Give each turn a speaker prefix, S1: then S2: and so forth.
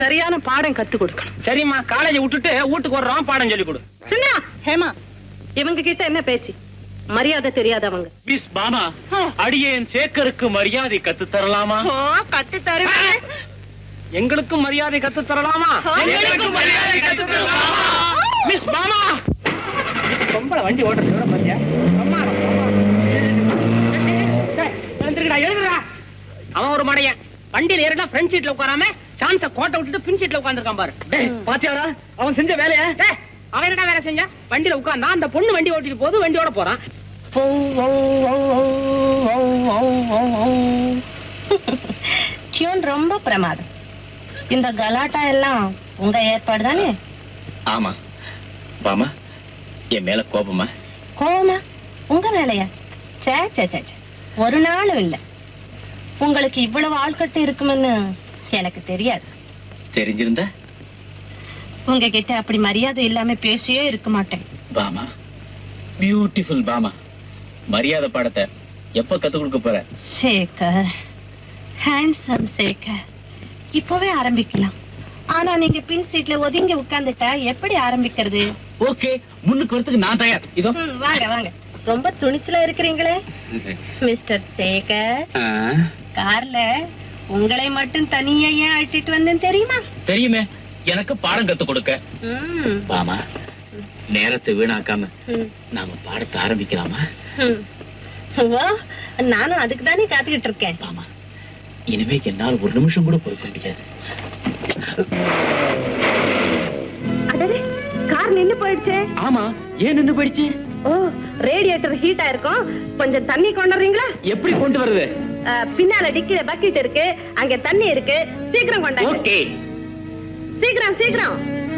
S1: சரியான பாடம் கத்து கொடுக்கணும்
S2: சரிம்மா காலேஜ் விட்டுட்டு வீட்டுக்கு வர்றோம் பாடம் சொல்லி கொடு
S1: சுந்தரா ஹேமா இவங்க கிட்ட என்ன பேச்சு மரியாதை தெரியாதவங்க
S3: மிஸ் பாமா அடியேன் சேக்கருக்கு மரியாதை கத்து தரலாமா
S1: கத்து தருவேன்
S2: எங்களுக்கும் மரியாதை கத்து தரலாமா
S1: எங்களுக்கும்
S2: மரியாதை கத்து தரலாமா மிஸ் பாமா பொம்பளை வண்டி ஓட்டுறது விட பாத்தியா பிரமாதம், பிரமாதம். டேய், எழுந்திருக்கடா, எழுந்திருடா. அவன் ஒரு மடையன் வண்டியில ஏறினா ஃப்ரண்ட் சீட்ல உட்காராம சான்ஸ கோட்டை விட்டுட்டு பின் சீட்ல உட்கார்ந்திருக்கான் பாரு டேய் பாத்தியாடா அவன் செஞ்ச வேலைய டேய் அவன் என்னடா வேலை செஞ்சா வண்டியில உட்கார்ந்தா அந்த பொண்ணு வண்டி ஓட்டிட்டு போகுது வண்டியோட போறான்
S1: டியூன் ரொம்ப பிரமாதம் இந்த கலாட்டா எல்லாம் உங்க ஏற்பாடு தானே
S3: ஆமா பாமா என் மேல கோபமா
S1: கோமா உங்க வேலையா சே சே சே சே. ஒரு நாளும் இல்ல உங்களுக்கு இவ்வளவு ஆள்கட்டு இருக்குமென்னு எனக்கு தெரியாது
S3: தெரிஞ்சிருந்தா
S1: உங்ககிட்ட அப்படி மரியாதை இல்லாம பேசியே இருக்க மாட்டேன்
S3: பாமா பியூட்டிஃபுல் பாமா மரியாதை பாடத்தை எப்ப கத்து கொடுக்க போற
S1: சேகர் ஹேண்ட்ஸம் சேகர் இப்பவே ஆரம்பிக்கலாம் ஆனா நீங்க பின் சீட்ல ஒதுங்கி உட்கார்ந்துட்டா எப்படி ஆரம்பிக்கிறது
S3: ஓகே முன்னுக்கு வரதுக்கு நான் தயார் இதோ
S1: ம், வாங்க வாங்க ரொம்ப துணிச்சலா இருக்கிறீங்களே மிஸ்டர் சேகர் கார்ல உங்களை மட்டும் தனியா ஏன் அழைச்சிட்டு வந்தேன் தெரியுமா
S3: தெரியுமே எனக்கு பாடம் கத்து கொடுக்க
S1: ம்,
S3: பாமா நேரத்தை வீணாக்காம
S1: ம்,
S3: நாம பாடத்தை ஆரம்பிக்கலாமா
S1: ம். ஓ, நானும் அதுக்கு தானே காத்துக்கிட்டு இருக்கேன்
S3: பாமா இனிமே என்னால் ஒரு நிமிஷம் கூட பொறுக்க முடியாது
S1: அடடே கார் நின்னு போயிடுச்சே
S3: ஆமா ஏன் நின்னு போயிடுச்சு
S1: ஓ ரேடியேட்டர் ஹீட் ஆயிருக்கும் கொஞ்சம் தண்ணி கொண்டுறீங்களா
S3: எப்படி கொண்டு வருது
S1: பின்னால டிக்கில பக்கெட் இருக்கு அங்க தண்ணி இருக்கு சீக்கிரம் கொண்டாங்க
S3: ஓகே
S1: சீக்கிரம் சீக்கிரம்